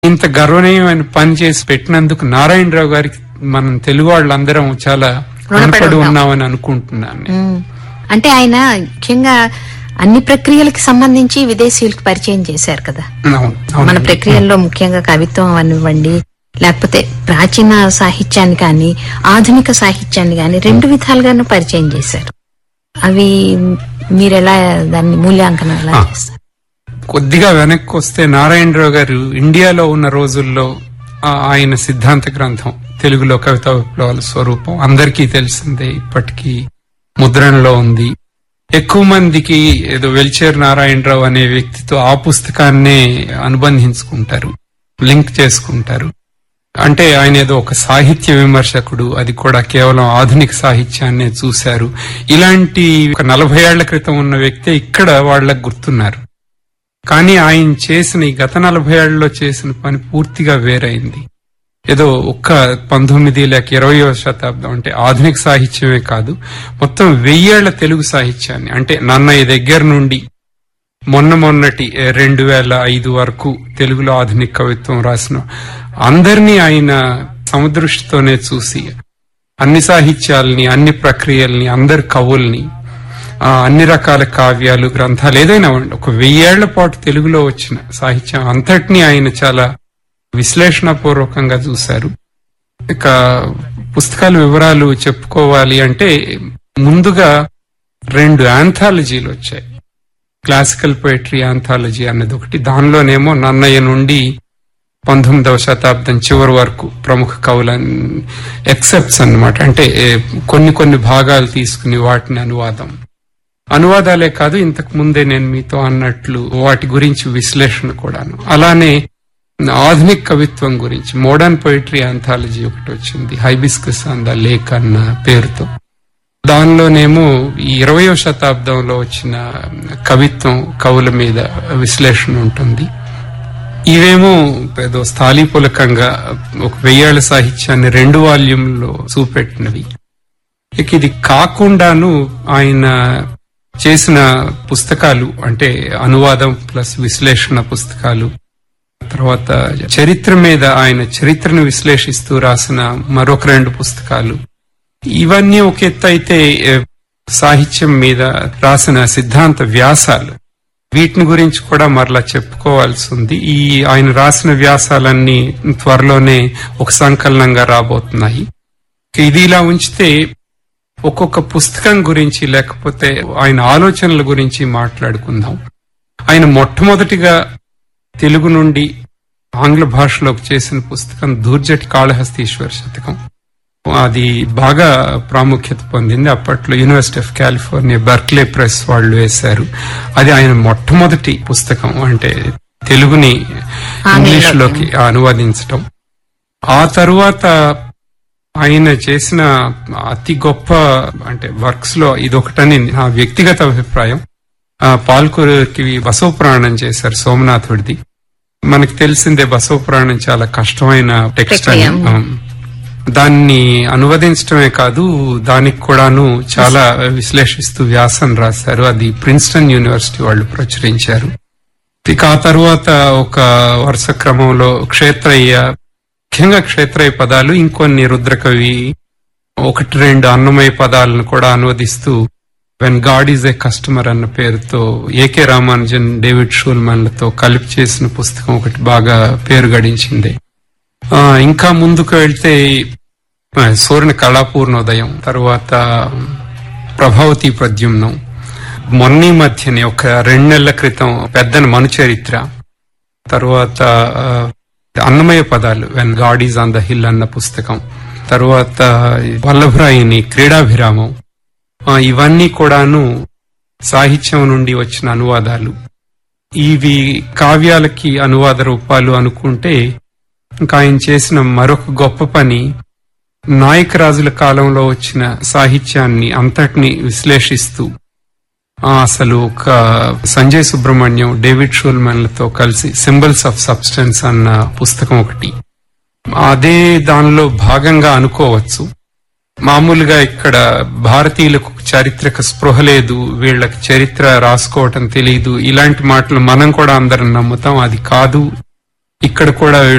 ఇంత గర్వనీయమైన పని చేసి పెట్టినందుకు నారాయణరావు గారికి మనం తెలుగు వాళ్ళందరం చాలా రుణపడి ఉన్నాం. ఉన్నామని అనుకుంటున్నాను నేను. ఉమ్. అంటే ఆయన ముఖ్యంగా అన్ని ప్రక్రియలకు సంబంధించి విదేశీయులకు పరిచయం చేశారు కదా అవును, మన అవునండి. ప్రక్రియల్లో ముఖ్యంగా కవిత్వం అనివ్వండి లేకపోతే ప్రాచీన సాహిత్యాన్ని కానీ ఆధునిక సాహిత్యాన్ని కానీ రెండు విధాలుగాను పరిచయం చేశారు అవి మీరెలా దాన్ని మూల్యాంకనం ఎలా ఆ. చేస్తారు కొద్దిగా వెనక్కి వస్తే నారాయణరావు గారు ఇండియాలో ఉన్న రోజుల్లో ఆ, ఆయన సిద్ధాంత గ్రంథం తెలుగులో కవితా విప్లవాల స్వరూపం అందరికీ తెలిసిందే ఇప్పటికీ ముద్రణలో ఉంది ఎక్కువ మందికి ఏదో వెల్చేర్ నారాయణరావు అనే వ్యక్తితో ఆ పుస్తకాన్నే అనుబంధించుకుంటారు లింక్ చేసుకుంటారు అంటే ఆయన ఏదో ఒక సాహిత్య విమర్శకుడు అది కూడా కేవలం ఆధునిక సాహిత్యాన్నే చూశారు ఇలాంటి ఒక నలభై ఏళ్ల క్రితం ఉన్న వ్యక్తి ఇక్కడ వాళ్ళకు గుర్తున్నారు కానీ ఆయన చేసిన ఈ గత నలభై ఏళ్లలో చేసిన పని పూర్తిగా వేరైంది ఏదో ఒక్క పంతొమ్మిది లేక ఇరవయో శతాబ్దం అంటే ఆధునిక సాహిత్యమే కాదు మొత్తం వెయ్యేళ్ల తెలుగు సాహిత్యాన్ని అంటే నన్నయ్య దగ్గర నుండి మొన్న మొన్నటి ఏ, రెండు వేల ఐదు వరకు తెలుగులో ఆధునిక కవిత్వం రాసిన అందరినీ ఆయన సమదృష్టితోనే చూసి అన్ని సాహిత్యాల్ని అన్ని ప్రక్రియల్ని అందరి కవుల్ని ఆ, అన్ని రకాల కావ్యాలు గ్రంథాలు ఏదైనా అవ్వండి. ఒక వెయ్యేళ్ల పాటు తెలుగులో వచ్చిన సాహిత్యం అంతటినీ ఆయన చాలా విశ్లేషణపూర్వకంగా చూశారు ఇక పుస్తకాల వివరాలు చెప్పుకోవాలి అంటే ముందుగా రెండు ఆంథాలజీలు వచ్చాయి క్లాసికల్ పోయిటరీ ఆంథాలజీ అన్నది ఒకటి దానిలోనేమో నన్నయ్య నుండి పంతొమ్మిదవ శతాబ్దం చివరి వరకు ప్రముఖ కవుల ఎక్సెప్ట్స్ అన్నమాట అంటే ఏ, కొన్ని కొన్ని భాగాలు తీసుకుని వాటిని అనువాదం అనువాదాలే కాదు ఇంతకు ముందే నేను మీతో అన్నట్లు వాటి గురించి విశ్లేషణ కూడాను అలానే ఆధునిక కవిత్వం గురించి మోడర్న్ పోయిటరీ ఆంథాలజీ ఒకటి వచ్చింది హైబిస్కస్ అంద లేక్ అన్న పేరుతో దానిలోనేమో ఈ ఇరవయో శతాబ్దంలో వచ్చిన కవిత్వం కవుల మీద విశ్లేషణ ఉంటుంది ఇవేమో ఏదో స్థాళీపులకంగా ఒక వెయ్యేళ్ల సాహిత్యాన్ని రెండు వాల్యూమ్లో చూపెట్టినవి ఇక ఇది కాకుండాను ఆయన చేసిన పుస్తకాలు అంటే అనువాదం ప్లస్ విశ్లేషణ పుస్తకాలు తర్వాత చరిత్ర మీద ఆయన చరిత్రను విశ్లేషిస్తూ రాసిన మరొక రెండు పుస్తకాలు ఇవన్నీ ఒక ఎత్తు అయితే ఏ, సాహిత్యం మీద రాసిన సిద్ధాంత వ్యాసాలు వీటిని గురించి కూడా మరలా చెప్పుకోవాల్సి ఉంది ఈ ఆయన రాసిన వ్యాసాలన్నీ త్వరలోనే ఒక సంకలనంగా రాబోతున్నాయి ఇది ఇలా ఉంచితే ఒక్కొక్క పుస్తకం గురించి లేకపోతే ఆయన ఆలోచనల గురించి మాట్లాడుకుందాం ఆయన మొట్టమొదటిగా తెలుగు నుండి ఆంగ్ల భాషలోకి చేసిన పుస్తకం దూర్జటి కాళహస్తీశ్వర శతకం అది బాగా ప్రాముఖ్యత పొందింది అప్పట్లో university of California Berkeley press వాళ్ళు వేశారు అది ఆయన మొట్టమొదటి పుస్తకం అంటే తెలుగుని ఇంగ్లీష్ లోకి అనువదించటం ఆ తరువాత ఆయన చేసిన అతి గొప్ప అంటే వర్క్స్ లో ఇదొకటని నా వ్యక్తిగత అభిప్రాయం ఆ, పాల్కూరుకి బసవ పురాణం చేశారు సోమనాథుడిది మనకి తెలిసిందే బసవ పురాణం చాలా కష్టమైన టెక్స్ట్ అని ప్రక్రియ. ఆ, దాన్ని అనువదించడమే కాదు దానికి కూడాను చాలా విశ్లేషిస్తూ వ్యాసం రాశారు అది ప్రిన్స్టన్ యూనివర్సిటీ వాళ్ళు ప్రచురించారు ఇక ఆ తర్వాత ఒక వరుస క్రమంలో క్షేత్రయ్య ముఖ్యంగా క్షేత్రయ్య పదాలు ఇంకొన్ని రుద్రకవి ఒకటి రెండు అన్నమయ పదాలను కూడా అనువదిస్తూ when god is a customer అన్న పేరుతో ఏకే రామానుజన్ డేవిడ్ షూల్మన్లతో కలిపి చేసిన పుస్తకం ఒకటి బాగా పేరు గడించింది ఆ, ఇంకా ముందుకు వెళ్తే ఆ, సూర్యుని కళాపూర్ణోదయం తర్వాత ప్రభావతి ప్రద్యుమ్నం మొన్నీ మధ్యని ఒక రెండు నెలల క్రితం పెద్దన మను చరిత్ర తర్వాత ఆ, అన్నమయ పదాలు when god is on the hill అన్న పుస్తకం తర్వాత వల్లభరాయిని క్రీడాభిరామం ఆ, ఇవన్నీ కూడాను సాహిత్యం నుండి వచ్చిన అనువాదాలు ఇవి కావ్యాలకి అనువాద రూపాలు అనుకుంటే ఇంకా ఆయన చేసిన మరొక గొప్ప పని నాయకరాజుల కాలంలో వచ్చిన సాహిత్యాన్ని అంతటిని విశ్లేషిస్తూ ఆ, అసలు ఒక సంజయ్ సుబ్రహ్మణ్యం డేవిడ్ షూల్మన్లతో కలిసి సింబల్స్ ఆఫ్ సబ్స్టెన్స్ అన్న పుస్తకం ఒకటి అదే దానిలో భాగంగా అనుకోవచ్చు మామూలుగా ఇక్కడ భారతీయులకు చారిత్రక స్పృహ లేదు వీళ్ళకి చరిత్ర రాసుకోవటం తెలియదు ఇలాంటి మాటలు మనం కూడా అందరం నమ్ముతాం అది కాదు ఇక్కడ కూడా